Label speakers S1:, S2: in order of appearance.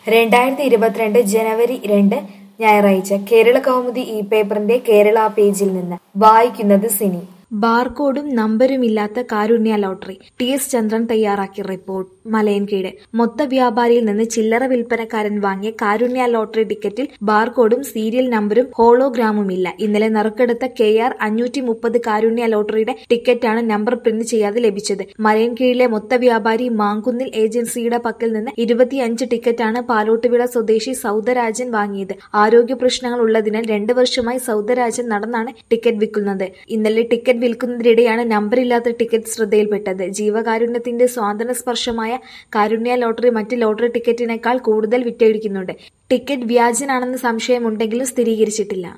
S1: രണ്ടായിരത്തി ഇരുപത്തിരണ്ട് ജനുവരി രണ്ട് ഞായറാഴ്ച കേരള കൗമുദി ഈ പേപ്പറിന്റെ കേരള പേജിൽ നിന്ന് വായിക്കുന്നത് സിനി ബാർകോഡും നമ്പരുമില്ലാത്ത Karunya lottery T S Chandran തയ്യാറാക്കിയ റിപ്പോർട്ട് മലയൻകീട് മൊത്ത വ്യാപാരിയിൽ നിന്ന് ചില്ലറ വിൽപ്പനക്കാരൻ വാങ്ങിയ കാരുണ്യ ലോട്ടറി ടിക്കറ്റിൽ ബാർകോഡും സീരിയൽ നമ്പരും ഹോളോഗ്രാമുമില്ല ഇന്നലെ നറുക്കെടുത്ത കെ ആർ അഞ്ഞൂറ്റി മുപ്പത് കാരുണ്യ ലോട്ടറിയുടെ ടിക്കറ്റാണ് നമ്പർ പ്രിന്റ് ചെയ്യാതെ ലഭിച്ചത് മലയൻകീഴിലെ മൊത്ത വ്യാപാരി മാങ്കുന്നിൽ ഏജൻസിയുടെ പക്കൽ നിന്ന് ഇരുപത്തിയഞ്ച് ടിക്കറ്റാണ് പാലോട്ടുവിള സ്വദേശി സൗദരാജൻ വാങ്ങിയത് ആരോഗ്യ പ്രശ്നങ്ങൾ ഉള്ളതിനാൽ രണ്ടു വർഷമായി സൗദരാജൻ നടന്നാണ് ടിക്കറ്റ് വിൽക്കുന്നത് ഇന്നലെ ടിക്കറ്റ് വിൽക്കുന്നതിനിടെയാണ് നമ്പറില്ലാത്ത ടിക്കറ്റ് ശ്രദ്ധയിൽപ്പെട്ടത് ജീവകാരുണ്യത്തിന്റെ സ്വാതന്ത്ര്യ സ്പർശമായ കാരുണ്യ ലോട്ടറി മറ്റ് ലോട്ടറി ടിക്കറ്റിനേക്കാൾ കൂടുതൽ വിറ്റഴിക്കുന്നുണ്ട് ടിക്കറ്റ് വ്യാജനാണെന്ന് സംശയമുണ്ടെങ്കിലും സ്ഥിരീകരിച്ചിട്ടില്ല